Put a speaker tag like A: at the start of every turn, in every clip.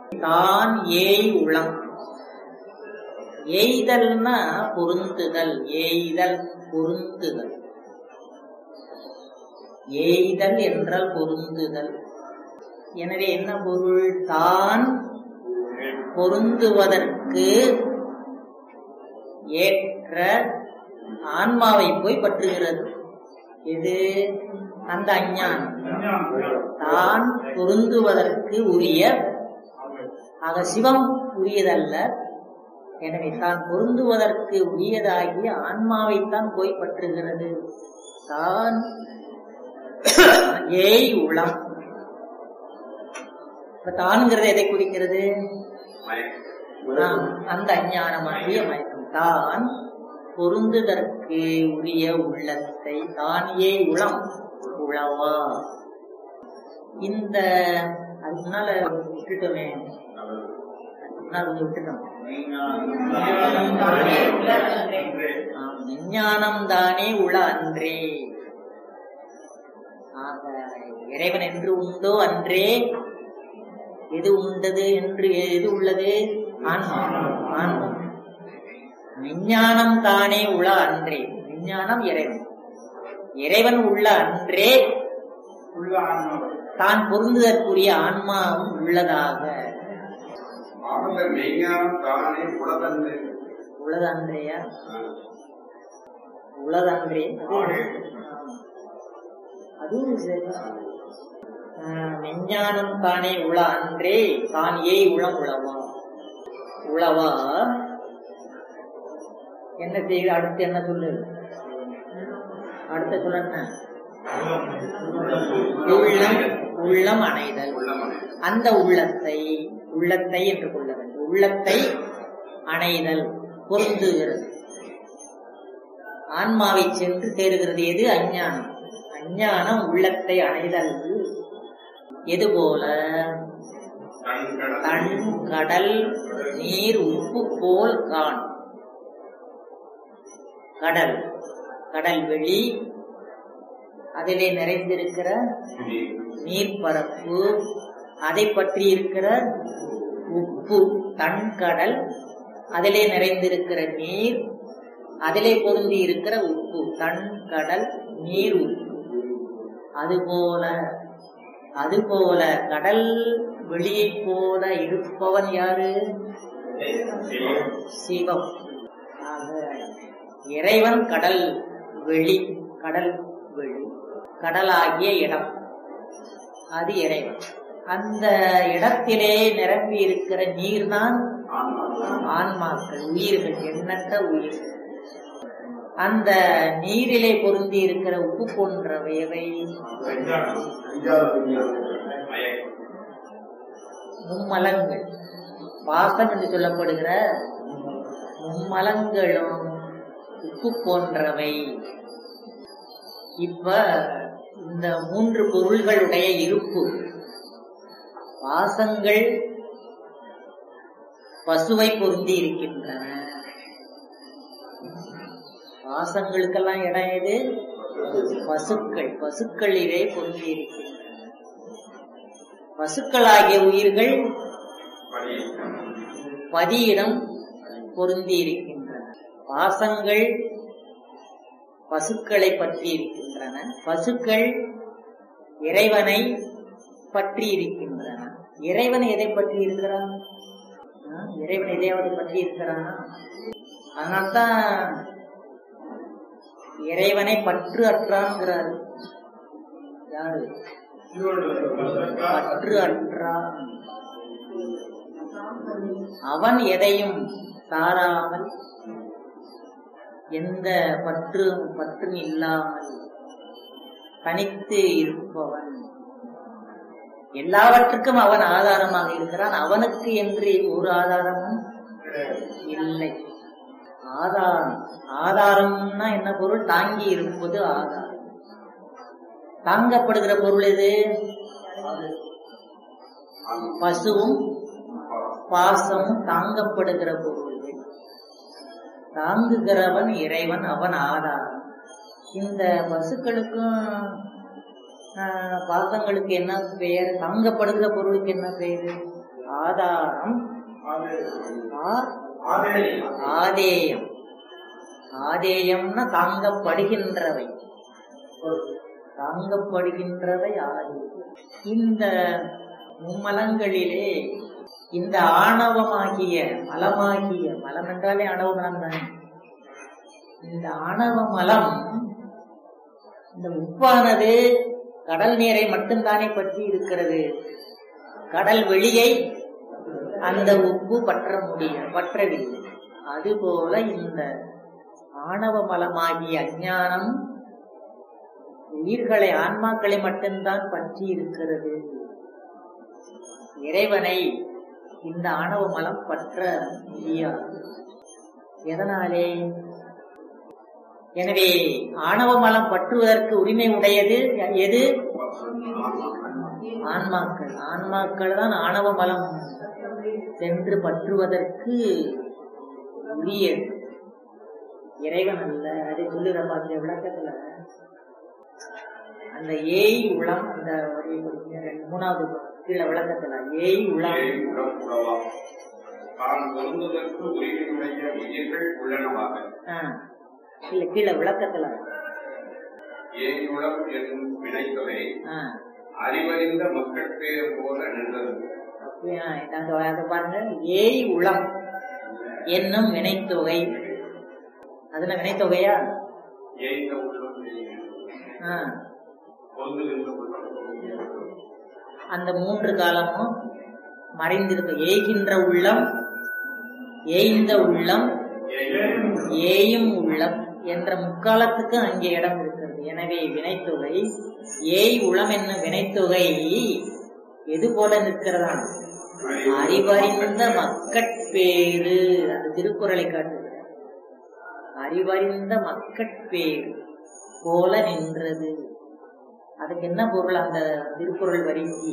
A: தான் ஏய் உளம் எய்தல்னா பொருந்துதல் எய்தல் பொருந்துதல் எய்தல் என்றால் பொருந்துதல் எனவே என்ன பொருள் தான் பொருந்துவதற்கு ஏற்ற ஆன்மாவை போய் பற்றுகிறது இது அந்த அஞ்ஞானம் தான் பொருந்துவதற்கு உரிய ஆக சிவம் உரியதல்ல எனவே தான் பொருந்துவதற்கு உரியதாகிய ஆன்மாவைத்தான் போய் பற்றுகிறது தான் ஏய் உளம் இப்ப தான்ங்கிறது எதை குறிக்கிறது ஆம், அந்த அஞ்ஞானமாகிய மயக்கம் தான் பொருந்துதற்கு உரிய உள்ளத்தை தான் ஏ உளம் உளவா இந்த அதுக்கு முன்னால விட்டுட்டோமே முன்னால் கொஞ்சம் விட்டுட்டோம் ஆம், விஞ்ஞானம் தானே உள அன்றே ஆக இறைவன் என்று உண்டோ அன்றே எது உண்டது என்று எது உள்ளது ஆன்மா ஆன்மா விஞ்ஞானம் தானே உள அன்றே விஞ்ஞானம் இறைவன் இறைவன் உள்ள அன்றே
B: உள்ள ஆன்மா
A: தான் பொருந்துதற்குரிய ஆன்மாவும் உள்ளதாக
B: ஆனந்த மெய்ஞானம் தானே உலகந்து
A: உள்ளது அன்றையா உள்ளது அன்றே அது அதுவும் சரி ஆஹ், விஞ்ஞானம் தானே உள அன்றே தான் ஏய் உளம் உளவா உளவா என்ன செய்யுது அடுத்து என்ன சொல்லு அடுத்த சொல்ல என்ன உள்ளம் உள்ளம் அணைதல்
B: உள்ளமனை
A: அந்த உள்ளத்தை உள்ளத்தை என்று கொள்ள வேண்டும் உள்ளத்தை அணைதல் பொருந்துகிறது ஆன்மாவை சென்று தேடுகிறது எது அஞ்ஞானம் அஞ்ஞானம் உள்ளத்தை அணைதல் எது போல
B: தன்கடல்
A: தன் கடல் நீர் உப்பு போல் காண் கடல் கடல் வெளி அதிலே நிறைந்திருக்கிற நீர்ப்பரப்பு அதை பற்றி இருக்கிற உப்பு தன்கடல் அதிலே நிறைந்திருக்கிற நீர் அதிலே பொருந்தி இருக்கிற உப்பு தன்கடல் நீர் உப்பு அதுபோல அதுபோல கடல் வெளியைப் போல இருப்பவன் யாரு சிவம் ஆக இறைவன் கடல் வெளி கடல் வெளி கடலாகிய இடம் அது இறைவன் அந்த இடத்திலே நிரம்பி இருக்கிற நீர்தான் ஆன்மாக்கள் உயிர்கள் எண்ணற்ற உயிர்கள் அந்த நீரிலே பொருந்தி இருக்கிற உப்பு போன்றவையவை மும்மலங்கள் பாசம் என்று சொல்லப்படுகிற மும்மலங்களும் உப்பு போன்றவை இப்ப இந்த மூன்று பொருள்களுடைய இருப்பு பாசங்கள் பசுவை பொருந்தி இருக்கின்றன பாசங்களுக்கெல்லாம் இடம் எது பசுக்கள் பசுக்களிலே பொருந்தி இருக்கின்றன பசுக்களாகிய உயிர்கள் பதியிடம் பொருந்தி இருக்கின்றன பாசங்கள் பசுக்களை பற்றி இருக்கின்றன பசுக்கள் இறைவனை பற்றி இருக்கின்றன இறைவன் எதை பற்றி இருக்கிறான் ஆ, இறைவன் எதையாவது பற்றி இருக்கிறானா அதனால்தான் இறைவனை பற்று அற்றான்ங்கிறாரு யாரு பற்று அற்றான் அவன் எதையும் சாராமல் எந்த பற்று பற்றும் இல்லாமல் தனித்து இருப்பவன் எல்லாவற்றுக்கும் அவன் ஆதாரமாக இருக்கிறான் அவனுக்கு என்று ஒரு ஆதாரமும் இல்லை ஆதாரம் ஆதாரம்னா என்ன பொருள் தாங்கி இருப்பது ஆதாரம் தாங்கப்படுகிற பொருள் எது பசுவும் பாசமும் தாங்கப்படுகிற பொருள்கள் தாங்குகிறவன் இறைவன் அவன் ஆதாரம் இந்த பசுக்களுக்கும் ஆஹ், பாசங்களுக்கு என்ன பெயர் தாங்கப்படுகிற பொருளுக்கு என்ன பெயர் ஆதாரம் ஆ-
B: ஆதேயம்
A: ஆதேயம் ஆதேயம்னா தாங்கப்படுகின்றவை தாங்கப்படுகின்றவை ஆதேயம் இந்த மும்மலங்களிலே இந்த ஆணவமாகிய மலமாகிய மலம் என்றாலே ஆணவ மலம் தானே இந்த ஆணவ மலம் இந்த உப்பானது கடல் நீரை மட்டும்தானே பற்றி இருக்கிறது கடல் வெளியை அந்த உப்பு பற்ற முடிய பற்றவில்லை அதுபோல இந்த ஆணவ மலமாகிய அஞ்ஞானம் உயிர்களை ஆன்மாக்களை மட்டும்தான் பற்றி இருக்கிறது இறைவனை இந்த ஆணவ மலம் பற்ற முடியாது எதனாலே எனவே ஆணவ மலம் பற்றுவதற்கு உரிமை உடையது எது ஆன்மாக்கள் ஆன்மாக்கள் தான் ஆணவ மலம் சென்று பற்றுவதற்கு உரியது இறைவன் அல்ல அதை சொல்லுற பார்த்த விளக்கத்துல அந்த ஏய் உளம் அந்த வரியை படிங்க, ரெண்டு- மூணாவது கீழே விளக்கத்துல ஏய் உளம்
B: ஏய் உடம் உடவா தான் பொருந்துவதற்கு உரிமையுடைய உயிர்கள் உள்ளனவாக
A: ஆ, இல்ல கீழே விளக்கத்துல
B: ஏயுளம் என்னும் வினைத்தொகை
A: ஆ,
B: அறிவறிந்த மக்கள் பேர் போல நின்றது
A: அப்படியா நாங்க அதை பாருங்க ஏய் உளம் என்னும் வினைத்தொகை அதுல வினைத்தொகையா
B: ஏய்ந்த உள்ளம்
A: ஆ,
B: பொருந்துகின்ற உள்ளம்
A: அந்த மூன்று காலமும் மறைந்திருக்க ஏகின்ற உள்ளம் ஏய்ந்த உள்ளம் ஏயும் உள்ளம் என்ற முக்காலத்துக்கு அங்கே இடம் இருக்கிறது எனவே வினைத்தொகை ஏய் உளம் என்னும் வினைத்தொகை எது போல நிற்கிறதா அறிவறிந்த மக்கட்பேறு அது திருக்குறளை காட்டுகிறது அறிவறிந்த மக்கட்பேறு போல நின்றது அதுக்கு என்ன பொருள் அந்த திருக்குறள் வரிக்கு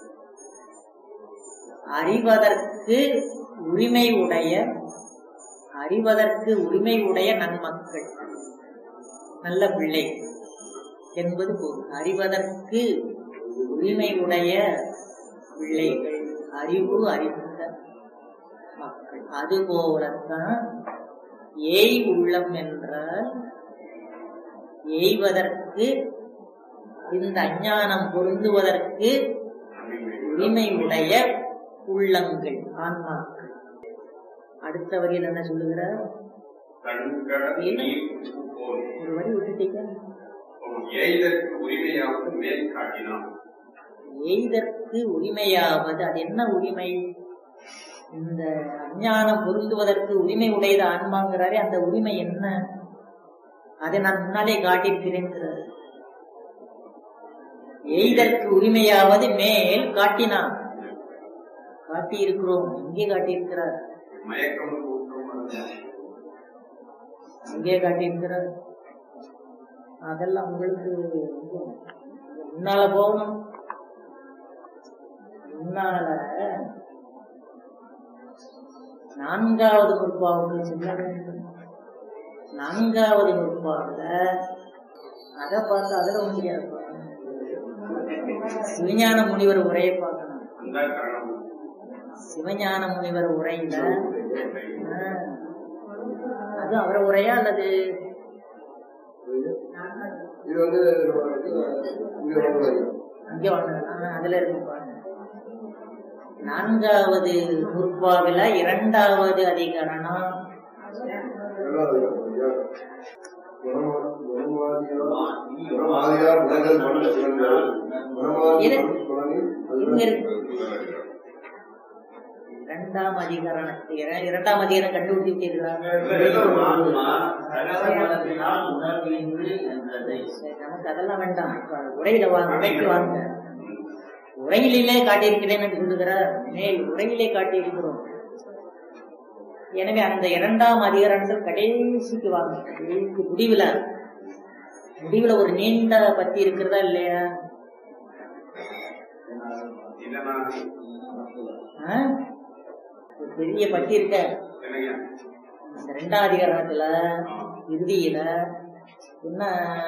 A: அறிவதற்கு உரிமை உடைய அறிவதற்கு உரிமை உடைய நன்மக்கள் நல்ல பிள்ளை என்பது பொருள் அறிவதற்கு உரிமை உடைய பிள்ளைகள் அறிவு அறிந்த மக்கள் அதுபோலத்தான் ஏய் உள்ளம் என்றால் எய்வதற்கு இந்த அஞ்ஞானம் பொருந்துவதற்கு உரிமை உடைய உள்ளங்கள் ஆன்மாக்கள் அடுத்த வரியில் என்ன சொல்லுகிறார்
B: கண்கட நீர் போல்
A: ஒரு வரி விட்டுட்டீங்க
B: ஏய்தற்கு உரிமையாவது மேல் காட்டினான்
A: எய்தற்கு உரிமையாவது அது என்ன உரிமை இந்த அஞ்ஞானம் பொருந்துவதற்கு உரிமை உடையது ஆன்மாங்கிறாரே அந்த உரிமை என்ன அதை நான் முன்னாலே காட்டியிருக்கிறேங்கிறார் எய்தற்கு உரிமையாவது மேல் காட்டினான் காட்டியிருக்கிறோம் எங்கே காட்டியிருக்கிறார்
B: மயக்கம் ஊற்றும் அல்ல.
A: அங்கே காட்டியிருக்கிறார் அதெல்லாம் உங்களுக்கு முன்னால போகணும் முன்னால நான்காவது முற்பாவுக்கு செல்ல வேண்டும் நான்காவது முற்பாவுல அதை பார்த்து அதுல முடியாது சிவஞான முனிவர் உரையை பார்க்கணும்
B: அந்த காரணம்
A: சிவஞான முனிவர் உரையில ஆ, அது அவர் உரையா அல்லது
C: இது வந்து இங்க வந்து
A: இங்க ஒண்ணு ஆ, அதுல இருக்கு பாருங்க நான்காவது முற்பாவில இரண்டாவது அதிகரணம்
C: ரெண்டாவது ஐயா. குணமா- குணமாதியா- குணமாதியா குணங்கள் மனது குணங்கள். குணமாதி
A: இரு.
C: குணங்கள்
A: இங்க
C: அது
A: இருக்கு இரண்டாம் அதிகரணம் இர- இரண்டாம் அதிகாரம் கண்டுபிடித்து விட்டீர்களா சரி, நமக்கு அதெல்லாம் வேண்டாம் இப்ப உரையில வாங்க உரைக்கு வாங்க உரையிலே காட்டியிருக்கிறேன் என்று சொல்லுகிறார் மேல் உரையிலே காட்டியிருக்கிறோம் எனவே அந்த இரண்டாம் அதிகாரங்கள் கடைசிக்கு வாங்க கடைசி முடிவுல முடிவுல ஒரு நீண்ட பத்தி இருக்கிறதா இல்லையா
B: இதனால்
A: ஆ? ஒரு பெரிய பத்தி இருக்க
B: என்னையா
A: அந்த ரெண்டாம் அதிகாரத்துல இறுதியில என்ன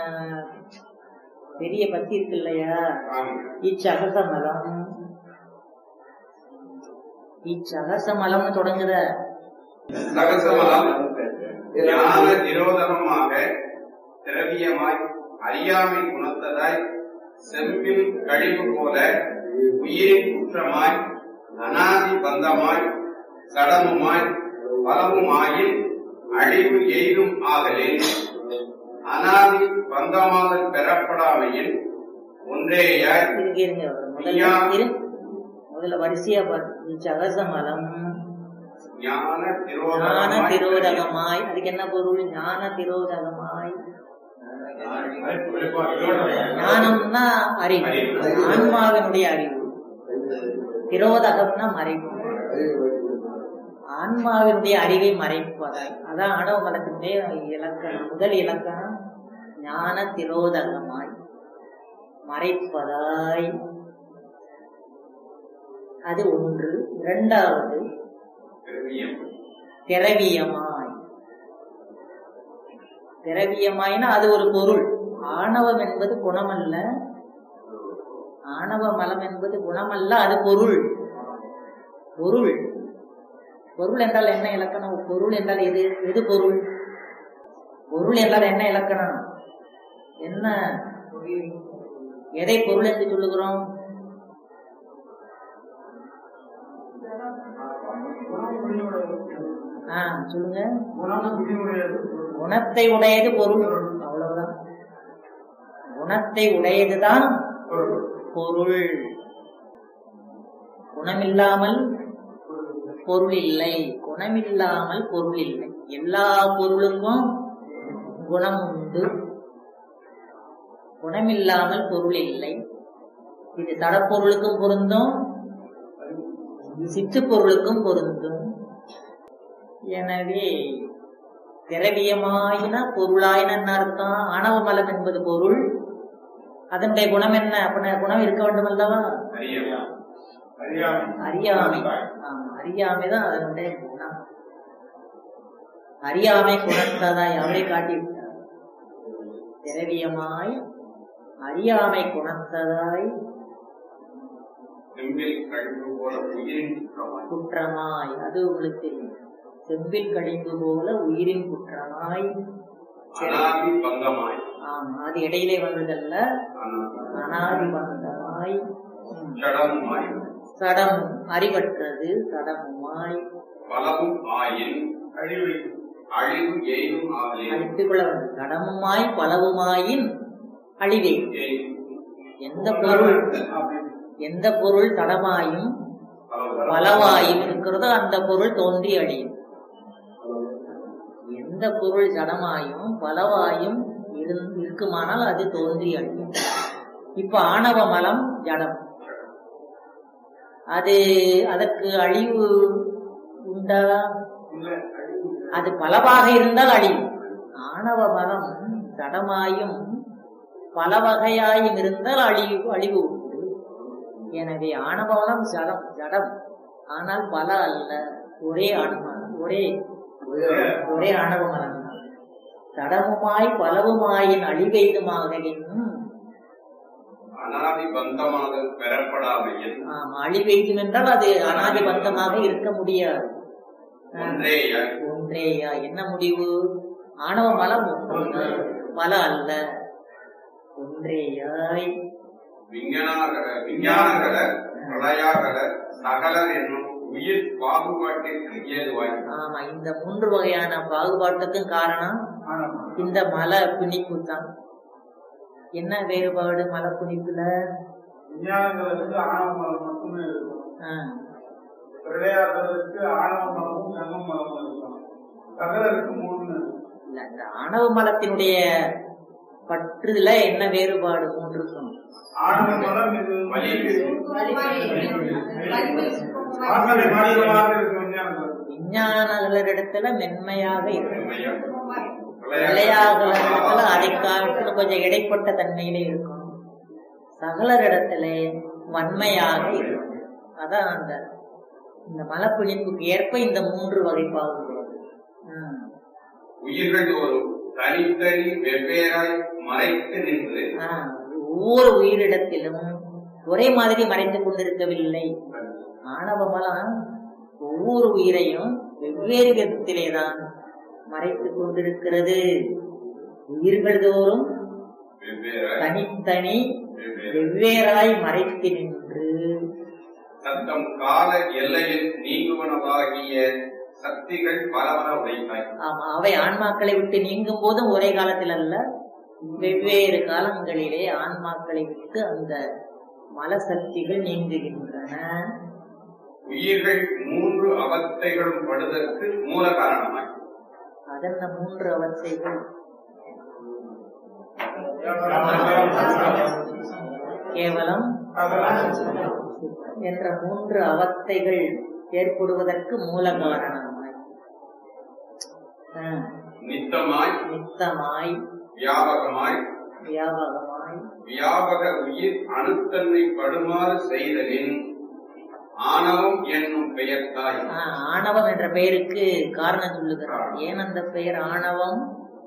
A: பெரிய பத்தி இருக்கு இல்லையா
B: ஆமாங்க
A: இச்சகசமலம் இச்சகசமலம்னு தொடங்குத
B: சகசமலம் ஞான நிரோதகமாக திரவியமாய் அறியாமை குணத்ததாய் செம்பில் கழிவு போல உயிரின் குற்றமாய் அனாதி பந்தமாய் கடமுமாய் பலமுமாயின் அழிவு எய்தும் ஆகலின் அனாதி பந்தமாக பெறப்படாமையில் ஒன்றேயாய்
A: இருங்க இருங்க முதல்ல
B: ஐயா.
A: இரு முதல்ல வரிசையா பாரு இச்சகசமலம்
B: ஞான
A: ஞான
B: திரோதகமாய்
A: திரோதகமாய் அதுக்கு என்ன பொருள் ஞான திரோதகமாய் ஞானம்னா அறிவு ஆன்மாவினுடைய அறிவு திரோதகம்னா மறைவு ஆன்மாவினுடைய அறிவை மறைப்பதாய் அதான் ஆணவ மலத்தினுடைய இலக்கணம் முதல் இலக்கணம் ஞான திரோதகமாய் மறைப்பதாய் அது ஒன்று இரண்டாவது
B: திரவியம்
A: திரவியமாய் திரவியமாய்னா அது ஒரு பொருள் ஆணவம் என்பது குணமல்ல ஆணவ மலம் என்பது குணமல்ல அது பொருள் பொருள் பொருள் என்றால் என்ன இலக்கணம் பொருள் என்றால் எது எது பொருள் பொருள் என்றால் என்ன இலக்கணம் என்ன எதை பொருள் என்று சொல்லுகிறோம் ஆ சொல்லுங்க குணத்தை உடையது பொருள் அவ்வளவுதான் குணத்தை உடையதுதான் பொருள் குணமில்லாமல் பொருள் இல்லை குணமில்லாமல் பொருள் இல்லை எல்லா பொருளுக்கும் குணம் உண்டு குணமில்லாமல் பொருள் இல்லை இது தடப்பொருளுக்கும் பொருந்தும் சித்து பொருளுக்கும் பொருந்தும் எனவே திரவியமாயின பொருளாயின அர்த்தம் ஆணவ மலம் என்பது பொருள் அதனுடைய குணம் என்ன அப்படின்னா குணம் இருக்க வேண்டும் அல்லவா அறியாமை ஆமா அறியாமைதான் அதனுடைய குணம் அறியாமை குணத்ததாய் அவரை காட்டிவிட்டார் திரவியமாய் அறியாமை குணத்ததாய்
B: செம்பில் கழிவு போல உயிரின் குற்றமாய்
A: குற்றமாய் அது உங்களுக்கு தெரியும் செம்பில் கழிந்து போல உயிரின் குற்றமாய்
B: அனாதி பங்கமாய்
A: ஆமா அது இடையிலே வந்ததல்ல அனாதி வந்தமாய் ம்.
B: ஜடமுமாய்
A: சடம் அறிவற்றது சடமுமாய்
B: பலவும் ஆயின் அழிவு அழிவு எய்தும் ஆகலின்
A: அழித்துக் கொள்ள வேண்டும் கடமுமாய் பலவுமாயின் அழிவே
B: எய்தும்
A: எந்த பொருள் எந்த பொருள் தடமாயும் பலவாயும் இருக்கிறதோ அந்த பொருள் தோன்றி அழியும் எந்த பொருள் ஜடமாயும் பலவாயும் இருந்- இருக்குமானால் அது தோன்றி அழியும் இப்ப ஆணவ மலம் ஜடம் அது அதற்கு அழிவு உண்டா அது பலவாக இருந்தால் அழியும் ஆணவ மலம் ஜடமாயும் பல வகையாயும் இருந்தால் அழிவு அழிவு உண்டு எனவே ஆணவமலம் ஜடம் ஜடம் ஆனால் பல அல்ல ஒரே ஆன்மா ஒரே ஒரே ஆணவ மலம் தடமுமாய் பலவுமாயின் அழிவெய்துமாகலின்
B: அனாதி பந்தமாக பெறப்படாமையில்
A: ஆம், அழிவெய்தும் என்றால் அது அனாதி பந்தமாக இருக்க முடியாது ஆ,
B: ஒன்றேய
A: ஒன்றேயா என்ன முடிவு ஆணவ மலம் ஒன்று பல அல்ல ஒன்றேயாய்
B: விஞ்ஞானகர விஞ்ஞானகர பிரளயாகர சகல என்னும் உயிர் பாகுபாட்டிற்கு ஏதுவாய்
A: ஆமா இந்த மூன்று வகையான பாகுபாட்டுக்கும் காரணம் இந்த மல பிணிப்பு தான் என்ன வேறுபாடு மல பிணிப்புல
D: விஞ்ஞானங்களுக்கு ஆணவ மலம் மட்டுமே இருக்கும்
A: ஆ,
D: பிரளயாதலுக்கு ஆணவ மலமும் கர்ம மலமும் இருக்கும் சகலருக்கு மூணு
A: இல்ல இந்த ஆணவ மலத்தினுடைய பற்றுல என்ன வேறுபாடு மூன்றுக்கும்
D: ஆணவ மலம் இது
B: வலி.
D: ஆசனை மாநிலமாக இருக்கு விஞ்ஞானங்கள்
A: விஞ்ஞானங்களிடத்துல மென்மையாக இருக்கும்
B: பிரளயாக
A: விளையாகல அதை காட்டிலும் கொஞ்சம் இடைப்பட்ட தன்மையில இருக்கும் சகலரிடத்துல வன்மையாக இருக்கும் அதான் அந்த இந்த மலப்பிழிப்புக்கு ஏற்ப இந்த மூன்று வகை பாகுபாடு ம்.
B: உயிர்கள் ஒரு தனித்தனி வெவ்வேறாய் மறைத்து நின்று
A: ஆ, ஒவ்வொரு உயிரிடத்திலும் ஒரே மாதிரி மறைந்து கொண்டிருக்கவில்லை ஆணவ மலம் ஒவ்வொரு உயிரையும் வெவ்வேறு விதத்திலேதான் மறைத்துக் கொண்டிருக்கிறது உயிர்கள் தோறும்
B: வெவ்வேறு
A: தனித்தனி
B: வெவ்வேறு
A: வெவ்வேறாய் மறைத்து நின்று
B: சத்தம் கால எல்லையில் நீங்குவனவாகிய சக்திகள் பல பல உடைத்தாய்
A: ஆமா அவை ஆன்மாக்களை விட்டு நீங்கும் போதும் ஒரே காலத்தில் அல்ல வெவ்வேறு காலங்களிலே ஆன்மாக்களை விட்டு அந்த மலசக்திகள் நீங்குகின்றன
B: உயிர்கள் மூன்று அவஸ்தைகளும் படுதற்கு மூல காரணமாய்
A: அதென்ன மூன்று அவஸ்தைகள் கேவலம் என்ற மூன்று அவஸ்தைகள் ஏற்படுவதற்கு மூல காரணமாய் ஆ,
B: நித்தமாய்
A: நித்தமாய்
B: வியாபகமாய்
A: வியாபகமாய்
B: வியாபக உயிர் அணுத்தன்மை படுமாறு செய்தலின் ஆணவம் என்னும் பெயர்த்தாய்
A: ஆ, ஆணவம் என்ற பெயருக்கு காரணம் சொல்லுகிறார் ஏன் அந்த பெயர் ஆணவம்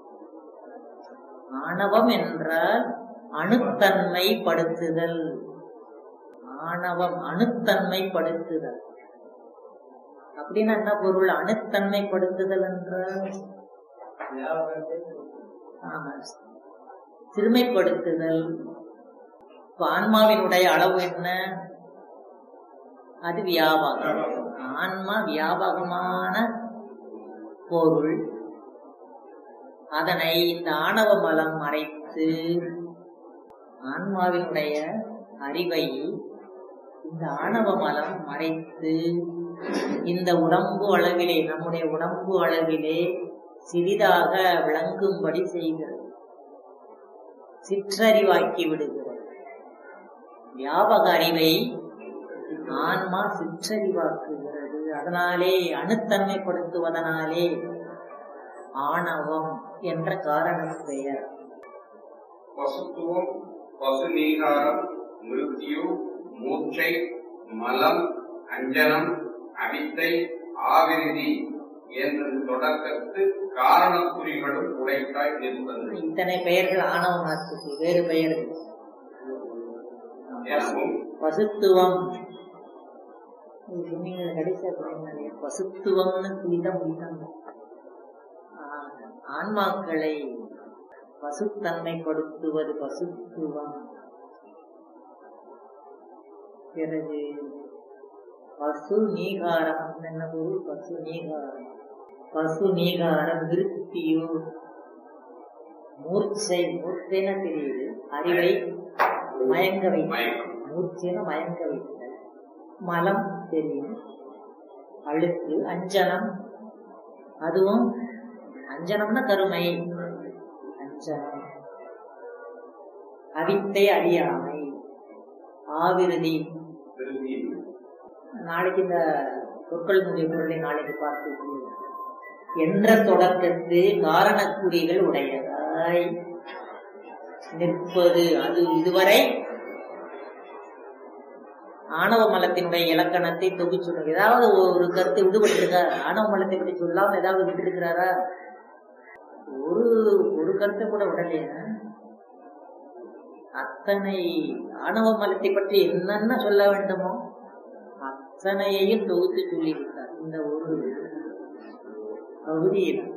A: ஆணவம் என்றால் அணுத்தன்மை படுத்துதல் ஆணவம் அணுத்தன்மை படுத்துதல் அப்படின்னா என்ன பொருள் அணுத்தன்மை படுத்துதல் என்றால் ஆமா சிறுமைப்படுத்துதல் இப்ப ஆன்மாவினுடைய அளவு என்ன அது வியாபகம் ஆன்மா வியாபகமான பொருள் அதனை இந்த ஆணவ மலம் மறைத்து ஆன்மாவினுடைய அறிவை இந்த ஆணவ மலம் மறைத்து இந்த உடம்பு அளவிலே நம்முடைய உடம்பு அளவிலே சிறிதாக விளங்கும்படி செய்கிறது சிற்றறிவாக்கி விடுகிறது வியாபக அறிவை ஆன்மா சிற்றறிவாக்குகிறது அதனாலே அணுத்தன்மைப்படுத்துவதனாலே ஆணவம் என்ற காரண பெயர்
B: பசுத்துவம் பசுநீகாரம் மிருத்யு மூச்சை மலம் அஞ்சனம் அவித்தை ஆவிருதி என்ற தொடக்கத்து காரணக்குறிகளும் உடைத்தாய் நிற்பது
A: இத்தனை பெயர்கள் ஆணவ மனத்துக்கு வேறு பெயர்கள்
B: எனவும்
A: பசுத்துவம் இது சொன்னீங்க கடைசியா சொன்னீங்க பசுத்துவம்னு சொல்லிட்டா முடித்தாங்க ஆன்மாக்களை பசுத்தன்மைப்படுத்துவது பசுத்துவம் பிறகு பசு நீகாரம் என்ன பொருள் பசு நீகாரம் பசு நீகாரம் விருத்தியோ மூர்ச்சை மூர்ச்சைன்னு தெரியுது அறிவை மயங்க வை
B: மயக்கம்
A: மூர்ச்சைன்னு மயங்க வைத்தல் மலம் தெரியும் அழுக்கு அஞ்சனம் அதுவும் அஞ்சனம்னா கருமை அஞ்சனம் அவித்தை அறியாமை ஆவிருதி
B: திரும்பி
A: நாளைக்கு இந்த சொற்களினுடைய பொருளை நாளைக்கு பார்த்து என்ற தொடக்கத்து காரணக்குறிகள் உடையதாய் நிற்பது அது இதுவரை ஆணவ மலத்தினுடைய இலக்கணத்தை தொகுச்சுடும் ஏதாவது ஒரு கருத்தை விடுபட்டிருக்கா ஆணவ மலத்தை பற்றி சொல்லாம ஏதாவது விட்டுருக்கிறாரா ஒரு ஒரு கருத்தை கூட விடலையா அத்தனை ஆணவ மலத்தை பற்றி என்னென்ன சொல்ல வேண்டுமோ அத்தனையையும் தொகுத்து சொல்லிவிட்டார் இந்த ஒரு பகுதியில்